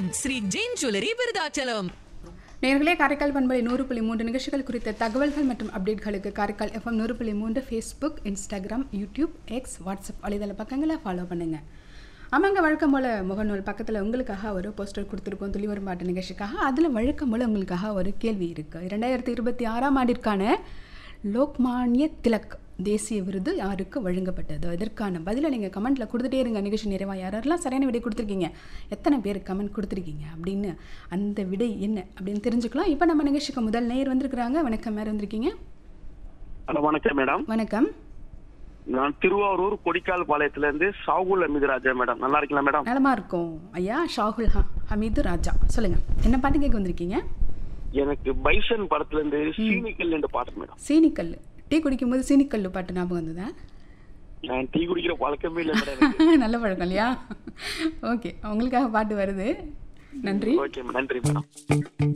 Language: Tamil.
ஸ்ரீ ஜெயின் ஜுவல்லரி விருதாச்சலம் நேர்களே காரைக்கால் பண்பலை நூறு புள்ளி மூன்று நிகழ்ச்சிகள் குறித்த தகவல்கள் மற்றும் அப்டேட்களுக்கு காரைக்கால் எஃப்எம் நூறு புள்ளி மூன்று Facebook Instagram YouTube X WhatsApp வலைதள பக்கங்களை ஃபாலோ பண்ணுங்க ஆமாங்க வழக்கம் போல் முகநூல் பக்கத்தில் உங்களுக்காக ஒரு போஸ்டர் கொடுத்துருக்கோம் துளிவரும் பாட்டு நிகழ்ச்சிக்காக அதில் வழக்கம் போல் உங்களுக்காக ஒரு கேள்வி இருக்குது இரண்டாயிரத்தி இருபத்தி ஆறாம் ஆண்டிற்கான லோக்மானிய திலக் தேசிய விருது யாருக்கு வழங்கப்பட்டது இதற்கான பதிலை நீங்கள் கமெண்ட்டில் கொடுத்துட்டே இருங்க நிகழ்ச்சி நிறைவாக யாரெல்லாம் சரியான விடை கொடுத்துருக்கீங்க எத்தனை பேர் கமெண்ட் கொடுத்துருக்கீங்க அப்படின்னு அந்த விடை என்ன அப்படின்னு தெரிஞ்சுக்கலாம் இப்போ நம்ம நிகழ்ச்சிக்கு முதல் நேர் வந்திருக்கிறாங்க வணக்கம் யார் வந்திருக்கீங்க ஹலோ வணக்கம் மேடம் வணக்கம் நான் திருவாரூர் கொடிக்கால் பாளையத்துல இருந்து சாகுல் அமிதராஜா மேடம் நல்லா இருக்கீங்களா மேடம் நலமா இருக்கும் ஐயா ஷாகுல் ஹ ஹமீது ராஜா சொல்லுங்க என்ன பாட்டு கேட்க வந்திருக்கீங்க எனக்கு பைசன் படத்துல இருந்து சீனிக்கல் என்று பாட்டு மேடம் சீனிக்கல் டீ குடிக்கும்போது சீனிக்கல் பாட்டு ஞாபகம் வந்ததா நான் டீ குடிக்கிற பழக்கமே இல்லை மேடம் எனக்கு. நல்ல பழக்கம் இல்லையா ஓகே உங்களுக்காக பாட்டு வருது நன்றி ஓகே நன்றி மேடம்